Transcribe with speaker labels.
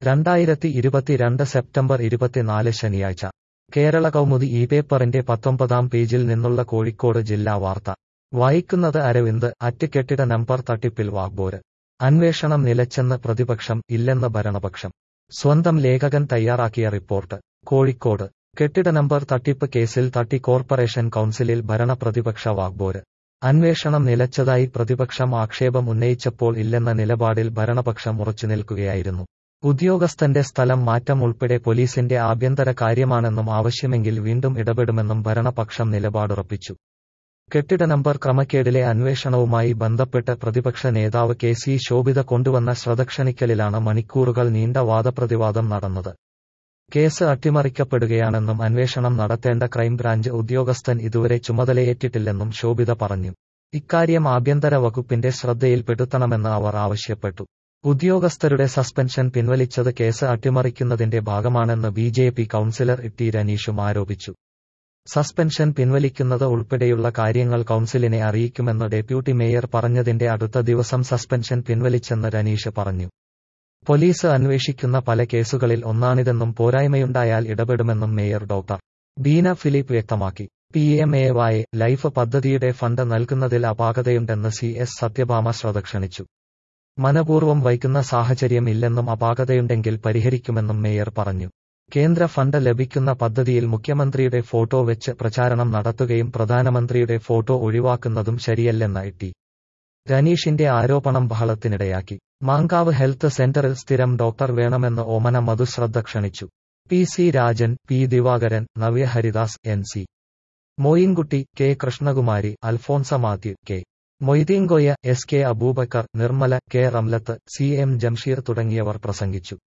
Speaker 1: രണ്ടായിരത്തി ഇരുപത്തിരണ്ട് സെപ്റ്റംബർ ഇരുപത്തിനാല് ശനിയാഴ്ച കേരള കൗമുദി ഈ പേപ്പറിന്റെ പത്തൊമ്പതാം പേജിൽ നിന്നുള്ള കോഴിക്കോട് ജില്ലാ വാർത്ത വായിക്കുന്നത് അരവിന്ദ് അറ്റുകെട്ടിട നമ്പർ തട്ടിപ്പിൽ വാഗ്ബോര് അന്വേഷണം നിലച്ചെന്ന് പ്രതിപക്ഷം ഇല്ലെന്ന് ഭരണപക്ഷം സ്വന്തം ലേഖകൻ തയ്യാറാക്കിയ റിപ്പോർട്ട് കോഴിക്കോട് കെട്ടിട നമ്പർ തട്ടിപ്പ് കേസിൽ തട്ടി കോർപ്പറേഷൻ കൗൺസിലിൽ ഭരണ പ്രതിപക്ഷ വാഗ്ബോര് അന്വേഷണം നിലച്ചതായി പ്രതിപക്ഷം ആക്ഷേപം ഉന്നയിച്ചപ്പോൾ ഇല്ലെന്ന നിലപാടിൽ ഭരണപക്ഷം ഉറച്ചുനിൽക്കുകയായിരുന്നു ഉദ്യോഗസ്ഥന്റെ സ്ഥലം മാറ്റം ഉൾപ്പെടെ പോലീസിന്റെ ആഭ്യന്തര കാര്യമാണെന്നും ആവശ്യമെങ്കിൽ വീണ്ടും ഇടപെടുമെന്നും ഭരണപക്ഷം നിലപാടുറപ്പിച്ചു കെട്ടിട നമ്പർ ക്രമക്കേടിലെ അന്വേഷണവുമായി ബന്ധപ്പെട്ട് പ്രതിപക്ഷ നേതാവ് കെ സി ശോഭിത കൊണ്ടുവന്ന ശ്രദ്ധക്ഷണിക്കലിലാണ് മണിക്കൂറുകൾ നീണ്ട വാദപ്രതിവാദം നടന്നത് കേസ് അട്ടിമറിക്കപ്പെടുകയാണെന്നും അന്വേഷണം നടത്തേണ്ട ക്രൈംബ്രാഞ്ച് ഉദ്യോഗസ്ഥൻ ഇതുവരെ ചുമതലയേറ്റിട്ടില്ലെന്നും ശോഭിത പറഞ്ഞു ഇക്കാര്യം ആഭ്യന്തര വകുപ്പിന്റെ ശ്രദ്ധയിൽപ്പെടുത്തണമെന്ന് അവർ ആവശ്യപ്പെട്ടു ഉദ്യോഗസ്ഥരുടെ സസ്പെൻഷൻ പിൻവലിച്ചത് കേസ് അട്ടിമറിക്കുന്നതിന്റെ ഭാഗമാണെന്ന് B J P councillor T രനീഷും ആരോപിച്ചു സസ്പെൻഷൻ പിൻവലിക്കുന്നത് ഉൾപ്പെടെയുള്ള കാര്യങ്ങൾ കൌൺസിലിനെ അറിയിക്കുമെന്ന് ഡെപ്യൂട്ടി മേയർ പറഞ്ഞതിന്റെ അടുത്ത ദിവസം സസ്പെൻഷൻ പിൻവലിച്ചെന്ന് രനീഷ് പറഞ്ഞു പോലീസ് അന്വേഷിക്കുന്ന പല കേസുകളിൽ ഒന്നാണിതെന്നും പോരായ്മയുണ്ടായാൽ ഇടപെടുമെന്നും മേയർ ഡോക്ടർ ബീന ഫിലിപ്പ് വ്യക്തമാക്കി P M A Y Life പദ്ധതിയുടെ ഫണ്ട് നൽകുന്നതിൽ അപാകതയുണ്ടെന്ന് സി എസ് സത്യഭാമ ശ്രദ്ധ ക്ഷണിച്ചു മനപൂർവ്വം വൈക്കുന്ന സാഹചര്യം ഇല്ലെന്നും അപാകതയുണ്ടെങ്കിൽ പരിഹരിക്കുമെന്നും മേയർ പറഞ്ഞു കേന്ദ്ര ഫണ്ട് ലഭിക്കുന്ന പദ്ധതിയിൽ മുഖ്യമന്ത്രിയുടെ ഫോട്ടോ വെച്ച് പ്രചാരണം നടത്തുകയും പ്രധാനമന്ത്രിയുടെ ഫോട്ടോ ഒഴിവാക്കുന്നതും ശരിയല്ലെന്ന് ടി രനീഷിന്റെ ആരോപണം ബഹളത്തിനിടയാക്കി മാങ്കാവ് ഹെൽത്ത് സെന്ററിൽ സ്ഥിരം ഡോക്ടർ വേണമെന്ന് ഓമന മധു ശ്രദ്ധ ക്ഷണിച്ചു P C Rajan P Divakaran Navya Haridas N C Moyinkutty K Krishnakumari Alphonsa Mathew K Moideenkoya S K Aboobacker Nirmala K Ramlath C M Jamsheer തുടങ്ങിയവർ പ്രസംഗിച്ചു